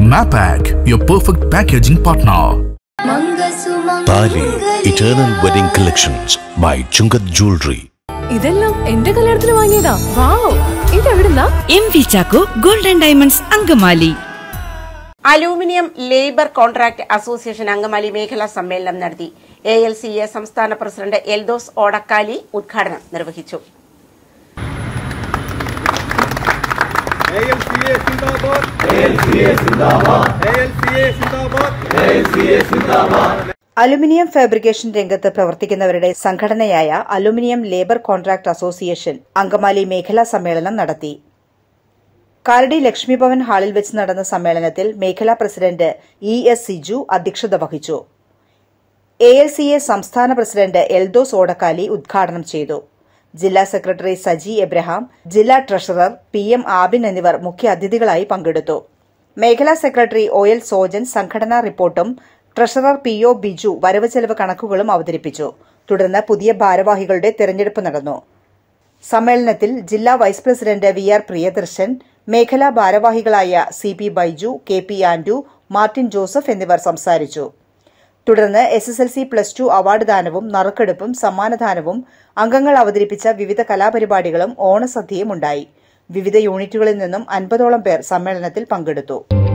Mapac, your perfect packaging partner. Thali eternal wedding collections by Chungath jewellery ഇതെല്ലാം എന്റെ കല്യാണത്തിന് വാങ്ങിയതാ വാവ് ഇതെവിടുന്നാ M V Chacko golden diamonds Angamaly aluminium labour contract association Angamaly മേഖലാ സമ്മേളനം നടത്തി എ എൽ സി എ സംസ്ഥാന പ്രസിഡന്റ് എൽദോസ് ഓടക്കാലി ഉദ്ഘാടനം നിർവഹിച്ചു ALCA Zindabad. ALCA Zindabad. ALCA Zindabad. ALCA Zindabad. Aluminium fabrication രംഗത്ത് പ്രവർത്തിക്കുന്നവരുടെ സംഘടനയായ aluminium labour contract association Angamaly മേഖലാ സമ്മേളനം നടത്തി കാലടി ലക്ഷ്മിഭവൻ ഹാളിൽ വെച്ച് നടന്ന സമ്മേളനത്തിൽ മേഖലാ പ്രസിഡന്റ് ഇ എസ് സിജു അധ്യക്ഷത വഹിച്ചു എ എൽ സി എ സംസ്ഥാന പ്രസിഡന്റ് എൽദോസ് ഓടക്കാലി ഉദ്ഘാടനം ചെയ്തു ജില്ലാ സെക്രട്ടറി സജി എബ്രഹാം ജില്ലാ ട്രഷറർ പി എം ആബിൻ എന്നിവർ മുഖ്യാതിഥികളായി പങ്കെടുത്തു മേഖലാ സെക്രട്ടറി ഒ എൽ സോജൻ സംഘടനാ റിപ്പോർട്ടും ട്രഷറർ പി ഒ ബിജു വരവ് ചെലവ് കണക്കുകളും അവതരിപ്പിച്ചു തുടർന്ന് പുതിയ ഭാരവാഹികളുടെ തെരഞ്ഞെടുപ്പ് നടന്നു സമ്മേളനത്തിൽ ജില്ലാ vice president V R Priyadarshan മേഖലാ ഭാരവാഹികളായ C P Baiju K P Andu Martin Joseph എന്നിവർ സംസാരിച്ചു തുടർന്ന് S S L C plus two award ദാനവും നറുക്കെടുപ്പും സമ്മാനദാനവും അംഗങ്ങൾ അവതരിപ്പിച്ച വിവിധ കലാപരിപാടികളും ഓണസദ്യയും ഉണ്ടായി വിവിധ യൂണിറ്റുകളിൽ നിന്നും അൻപതോളം പേർ സമ്മേളനത്തിൽ പങ്കെടുത്തു